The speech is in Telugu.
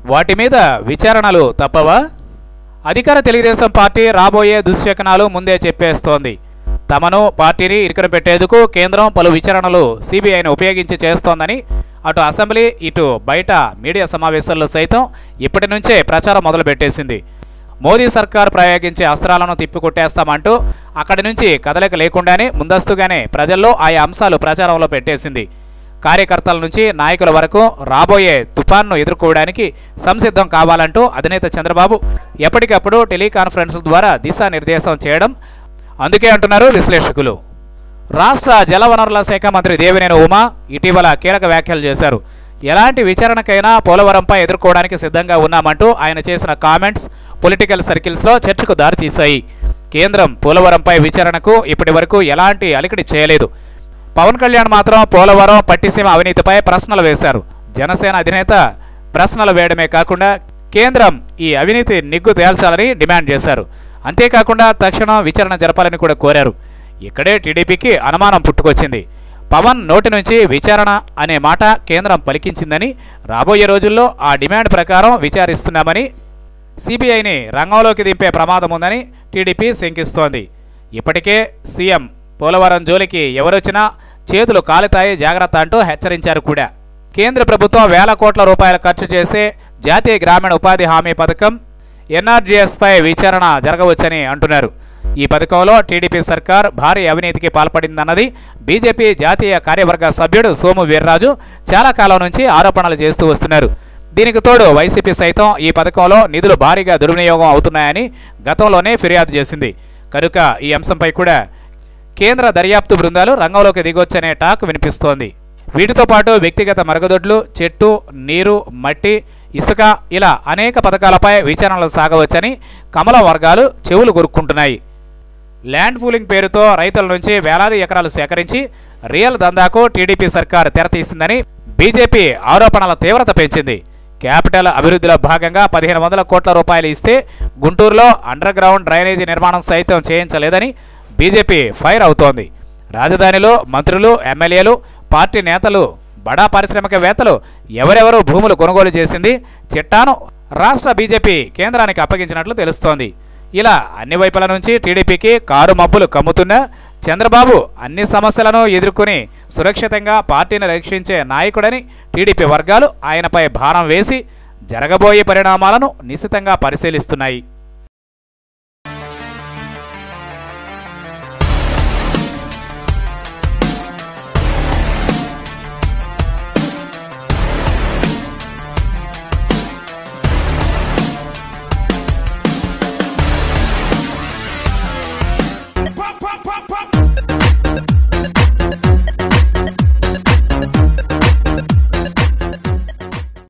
వాటి మీద విచారణలు తప్పవా అధికార తెలుగుదేశం పార్టీ రాబోయే దుశ్శకనాలు ముందే చెప్పేస్తోంది తమను పార్టీని ఇరుకన పెట్టేందుకు కేంద్రం పలు విచారణలు సిబిఐని ఉపయోగించి చేస్తోందని అటు అసెంబ్లీ ఇటు బయట మీడియా సమావేశాల్లో సైతం ఇప్పటి నుంచే ప్రచారం మొదలుపెట్టేసింది మోదీ సర్కార్ ప్రయోగించే అస్త్రాలను తిప్పికొట్టేస్తామంటూ అక్కడి నుంచి కదలిక లేకుండానే ముందస్తుగానే ప్రజల్లో ఆయా అంశాలు ప్రచారంలో పెట్టేసింది కార్యకర్తల నుంచి నాయకుల వరకు రాబోయే తుఫాన్ను ఎదుర్కోవడానికి సంసిద్ధం కావాలంటూ అధినేత చంద్రబాబు ఎప్పటికప్పుడు టెలికాన్ఫరెన్స్ల ద్వారా దిశానిర్దేశం చేయడం అందుకే అంటున్నారు విశ్లేషకులు రాష్ట్ర జలవనరుల శాఖ మంత్రి దేవినేని ఉమా ఇటీవల కీలక వ్యాఖ్యలు చేశారు ఎలాంటి విచారణకైనా పోలవరంపై ఎదుర్కోవడానికి సిద్ధంగా ఉన్నామంటూ ఆయన చేసిన కామెంట్స్ పొలిటికల్ సర్కిల్స్లో చర్చకు దారితీశాయి కేంద్రం పోలవరంపై విచారణకు ఇప్పటి వరకు ఎలాంటి అలికిడి చేయలేదు పవన్ కళ్యాణ్ మాత్రం పోలవరం పట్టిసీమ అవినీతిపై ప్రశ్నలు వేశారు జనసేన అధినేత ప్రశ్నలు వేయడమే కాకుండా కేంద్రం ఈ అవినీతి నిగ్గు తేల్చాలని డిమాండ్ చేశారు అంతేకాకుండా తక్షణం విచారణ జరపాలని కూడా కోరారు ఇక్కడే టీడీపీకి అనుమానం పుట్టుకొచ్చింది పవన్ నోటి నుంచి విచారణ అనే మాట కేంద్రం పలికించిందని రాబోయే రోజుల్లో ఆ డిమాండ్ ప్రకారం విచారిస్తున్నామని సిబిఐని రంగంలోకి దింపే ప్రమాదం ఉందని టీడీపీ శంకిస్తోంది ఇప్పటికే సీఎం పోలవరం జోలికి ఎవరొచ్చినా చేతులు కాలుతాయి జాగ్రత్త అంటూ హెచ్చరించారు కూడా కేంద్ర ప్రభుత్వం వేల కోట్ల రూపాయలు ఖర్చు చేసే జాతీయ గ్రామీణ ఉపాధి హామీ పథకం ఎన్ఆర్జీఎస్పై విచారణ జరగవచ్చని అంటున్నారు ఈ పథకంలో టీడీపీ సర్కార్ భారీ అవినీతికి పాల్పడిందన్నది బీజేపీ జాతీయ కార్యవర్గ సభ్యుడు సోము వీర్రాజు చాలా కాలం నుంచి ఆరోపణలు చేస్తూ వస్తున్నారు దీనికి తోడు వైసీపీ సైతం ఈ పథకంలో నిధులు భారీగా దుర్వినియోగం అవుతున్నాయని గతంలోనే ఫిర్యాదు చేసింది కనుక ఈ అంశంపై కూడా కేంద్ర దర్యాప్తు బృందాలు రంగంలోకి దిగొచ్చనే టాక్ వినిపిస్తోంది వీటితో పాటు వ్యక్తిగత మరుగుదొడ్లు చెట్టు నీరు మట్టి ఇసుక ఇలా అనేక పథకాలపై విచారణలు సాగవచ్చని కమలం వర్గాలు చెవులు కొరుక్కుంటున్నాయి ల్యాండ్ పూలింగ్ పేరుతో రైతుల నుంచి వేలాది ఎకరాలు సేకరించి రియల్ దందాకు టీడీపీ సర్కార్ తెరతీసిందని బీజేపీ ఆరోపణల తీవ్రత పెంచింది క్యాపిటల్ అభివృద్ధిలో భాగంగా పదిహేను వందల కోట్ల రూపాయలు ఇస్తే గుంటూరులో అండర్ గ్రౌండ్ డ్రైనేజీ నిర్మాణం సైతం చేయించలేదని బీజేపీ ఫైర్ అవుతోంది రాజధానిలో మంత్రులు ఎమ్మెల్యేలు పార్టీ నేతలు బడా పారిశ్రామికవేత్తలు ఎవరెవరు భూములు కొనుగోలు చేసింది చిట్టాను రాష్ట్ర బీజేపీ కేంద్రానికి అప్పగించినట్లు తెలుస్తోంది ఇలా అన్ని వైపుల నుంచి టీడీపీకి కారు మబ్బులు కమ్ముతున్నా చంద్రబాబు అన్ని సమస్యలను ఎదుర్కొని సురక్షితంగా పార్టీని రక్షించే నాయకుడని టీడీపీ వర్గాలు ఆయనపై భారం వేసి జరగబోయే పరిణామాలను నిశితంగా పరిశీలిస్తున్నాయి